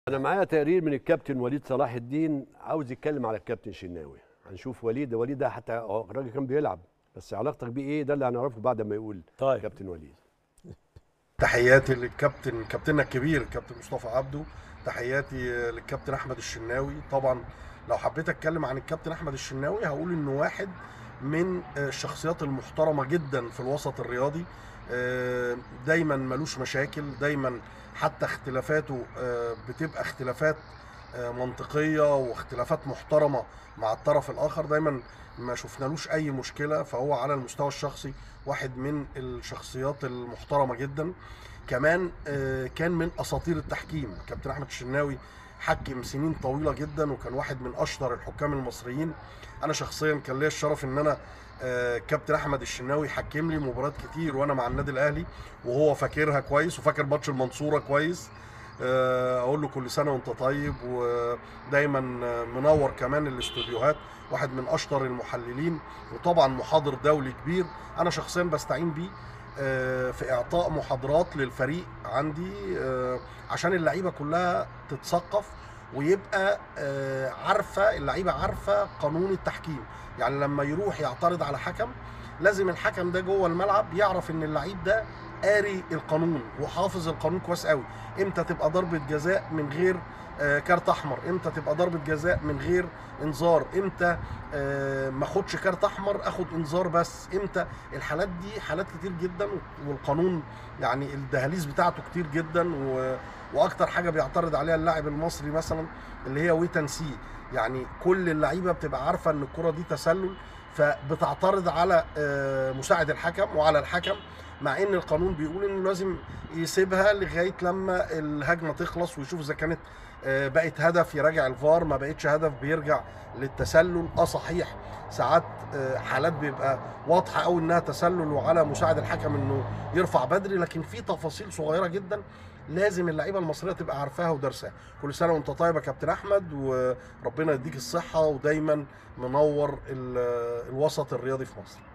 انا معايا تقرير من الكابتن وليد صلاح الدين عاوز يتكلم على الكابتن شناوي هنشوف وليد وليد ده حتى هو الراجل كان بيلعب بس علاقتك بيه ايه ده اللي هنعرفه بعد ما يقول طيب. كابتن وليد تحياتي للكابتن كابتننا الكبير الكابتن مصطفى عبده تحياتي للكابتن احمد الشناوي طبعا لو حبيت اتكلم عن الكابتن احمد الشناوي هقول انه واحد من الشخصيات المحترمه جدا في الوسط الرياضي آه، دايما ملوش مشاكل دايما حتى اختلافاته آه، بتبقى اختلافات آه، منطقيه واختلافات محترمه مع الطرف الاخر دايما ما شفنالوش اي مشكله فهو على المستوى الشخصي واحد من الشخصيات المحترمه جدا كمان آه، كان من اساطير التحكيم كابتن احمد الشناوي حكم سنين طويله جدا وكان واحد من اشطر الحكام المصريين انا شخصيا كان ليا الشرف ان انا آه، كابتن احمد الشناوي حكم لي مباريات كتير وانا مع النادي الاهلي وهو فاكرها كويس وفاكر ماتش المنصوره كويس آه، اقول له كل سنه وانت طيب ودايما منور كمان الاستوديوهات واحد من اشطر المحللين وطبعا محاضر دولي كبير انا شخصيا بستعين بيه آه، في اعطاء محاضرات للفريق عندي آه، عشان اللعيبه كلها تتثقف ويبقى آه، عارفه اللعيبه عارفه قانون التحكيم يعني لما يروح يعترض على حكم لازم الحكم ده جوه الملعب يعرف ان اللعيب ده قاري القانون وحافظ القانون كويس قوي امتى تبقى ضربه جزاء من غير آه، كارت احمر امتى تبقى ضربه جزاء من غير انذار امتى آه، ما اخدش كارت احمر اخد انذار بس امتى الحالات دي حالات كتير جدا والقانون يعني الدهاليز بتاعته كتير جدا و... واكتر حاجه بيعترض عليها اللاعب المصري مثلا اللي هي ويت سي يعني كل اللعيبه بتبقى عارفه ان الكره دي تسلل فبتعترض على آه، مساعد الحكم وعلى الحكم مع ان القانون بيقول انه لازم يسيبها لغايه لما الهجمه تخلص ويشوف اذا كانت آه، بقت هدف يراجع الفار ما بقتش هدف بيرجع للتسلل اه صحيح ساعات آه، حالات بيبقى واضحه قوي انها تسلل وعلى مساعد الحكم انه يرفع بدري لكن في تفاصيل صغيره جدا لازم اللعيبه المصريه تبقى عارفاها ودارساها كل سنه وانت طيب يا كابتن احمد وربنا يديك الصحه ودايما منور ال- الوسط الرياضي في مصر